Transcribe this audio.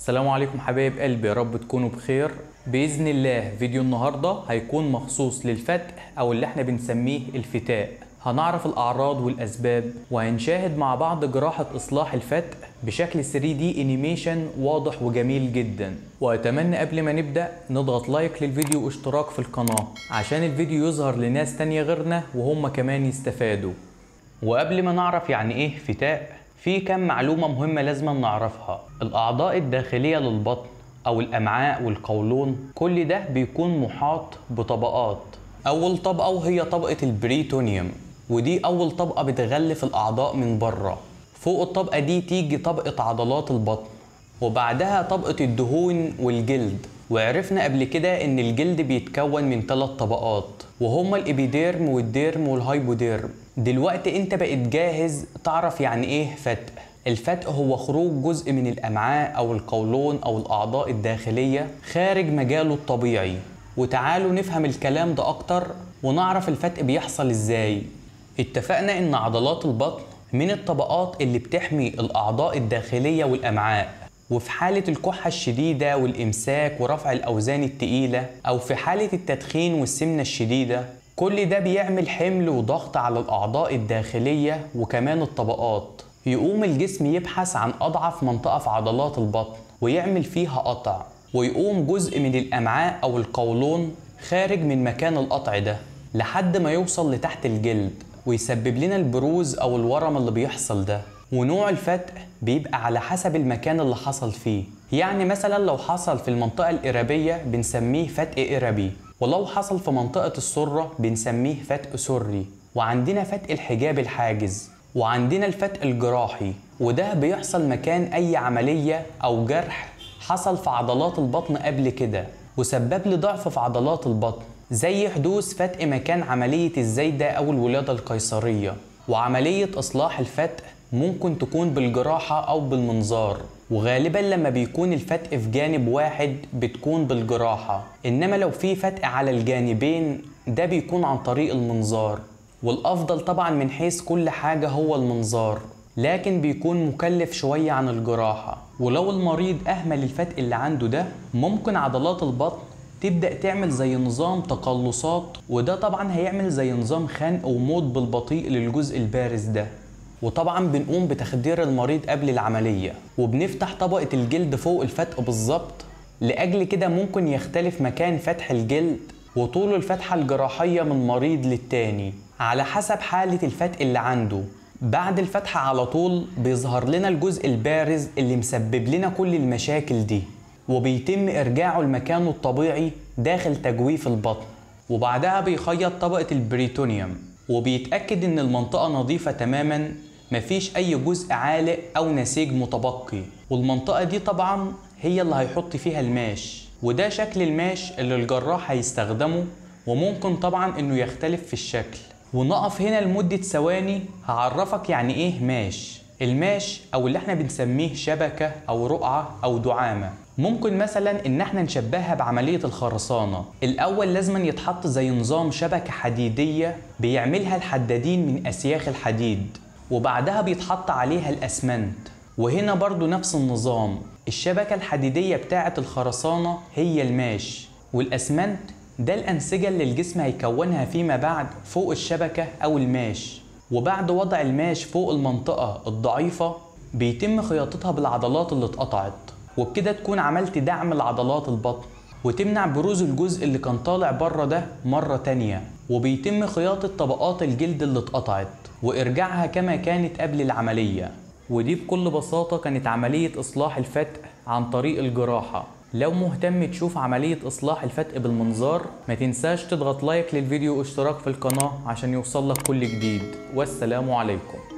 السلام عليكم حبايب قلبي يا رب تكونوا بخير بإذن الله فيديو النهاردة هيكون مخصوص للفتق أو اللي احنا بنسميه الفتاء هنعرف الأعراض والأسباب وهنشاهد مع بعض جراحة إصلاح الفتق بشكل 3D انيميشن واضح وجميل جدا وأتمنى قبل ما نبدأ نضغط لايك للفيديو واشتراك في القناة عشان الفيديو يظهر لناس تانية غيرنا وهم كمان يستفادوا وقبل ما نعرف يعني ايه فتاء في كم معلومة مهمة لازم نعرفها الأعضاء الداخلية للبطن أو الأمعاء والقولون كل ده بيكون محاط بطبقات أول طبقة وهي طبقة البريتونيوم ودي أول طبقة بتغلف الأعضاء من بره فوق الطبقة دي تيجي طبقة عضلات البطن وبعدها طبقة الدهون والجلد وعرفنا قبل كده ان الجلد بيتكون من ثلاث طبقات وهما الابيديرم والديرم والهايبوديرم دلوقتي انت بقيت جاهز تعرف يعني ايه فتق الفتق هو خروج جزء من الامعاء او القولون او الاعضاء الداخليه خارج مجاله الطبيعي وتعالوا نفهم الكلام ده اكتر ونعرف الفتق بيحصل ازاي اتفقنا ان عضلات البطن من الطبقات اللي بتحمي الاعضاء الداخليه والامعاء وفي حالة الكحة الشديدة والإمساك ورفع الأوزان التقيلة أو في حالة التدخين والسمنة الشديدة كل ده بيعمل حمل وضغط على الأعضاء الداخلية وكمان الطبقات يقوم الجسم يبحث عن أضعف منطقة في عضلات البطن ويعمل فيها قطع ويقوم جزء من الأمعاء أو القولون خارج من مكان القطع ده لحد ما يوصل لتحت الجلد ويسبب لنا البروز أو الورم اللي بيحصل ده ونوع الفتق بيبقى على حسب المكان اللي حصل فيه يعني مثلا لو حصل في المنطقة الإرابية بنسميه فتق إربي ولو حصل في منطقة السرة بنسميه فتق سري وعندنا فتق الحجاب الحاجز وعندنا الفتق الجراحي وده بيحصل مكان أي عملية أو جرح حصل في عضلات البطن قبل كده وسبب لي ضعف في عضلات البطن زي حدوث فتق مكان عملية الزايدة أو الولادة القيصرية وعملية إصلاح الفتق ممكن تكون بالجراحة أو بالمنظار وغالبا لما بيكون الفتق في جانب واحد بتكون بالجراحة إنما لو في فتق على الجانبين ده بيكون عن طريق المنظار والأفضل طبعا من حيث كل حاجة هو المنظار لكن بيكون مكلف شوية عن الجراحة ولو المريض أهمل الفتق اللي عنده ده ممكن عضلات البطن تبدأ تعمل زي نظام تقلصات وده طبعا هيعمل زي نظام خنق وموت بالبطيء للجزء البارز ده وطبعا بنقوم بتخدير المريض قبل العملية وبنفتح طبقة الجلد فوق الفتق بالظبط لأجل كده ممكن يختلف مكان فتح الجلد وطول الفتحة الجراحية من مريض للتاني على حسب حالة الفتق اللي عنده بعد الفتحة على طول بيظهر لنا الجزء البارز اللي مسبب لنا كل المشاكل دي وبيتم إرجاعه لمكانه الطبيعي داخل تجويف البطن وبعدها بيخيط طبقة البريتونيوم وبيتأكد إن المنطقة نظيفة تماما مفيش أي جزء عالق أو نسيج متبقي والمنطقة دي طبعا هي اللي هيحط فيها الماش وده شكل الماش اللي الجراح هيستخدمه وممكن طبعا إنه يختلف في الشكل ونقف هنا لمدة ثواني هعرفك يعني إيه ماش الماش أو اللي احنا بنسميه شبكة أو رقعة أو دعامة ممكن مثلا ان احنا نشبهها بعملية الخرسانة الاول لازم يتحط زي نظام شبكة حديدية بيعملها الحدادين من اسياخ الحديد وبعدها بيتحط عليها الاسمنت وهنا برضو نفس النظام الشبكة الحديدية بتاعة الخرسانة هي الماش والاسمنت ده الانسجة اللي الجسم هيكونها فيما بعد فوق الشبكة او الماش وبعد وضع الماش فوق المنطقة الضعيفة بيتم خياطتها بالعضلات اللي اتقطعت وبكده تكون عملت دعم لعضلات البطن وتمنع بروز الجزء اللي كان طالع بره ده مرة تانية وبيتم خياطة طبقات الجلد اللي اتقطعت وإرجاعها كما كانت قبل العملية ودي بكل بساطة كانت عملية إصلاح الفتق عن طريق الجراحة لو مهتم تشوف عملية إصلاح الفتق بالمنظار ما تنساش تضغط لايك للفيديو واشتراك في القناة عشان يوصلك كل جديد والسلام عليكم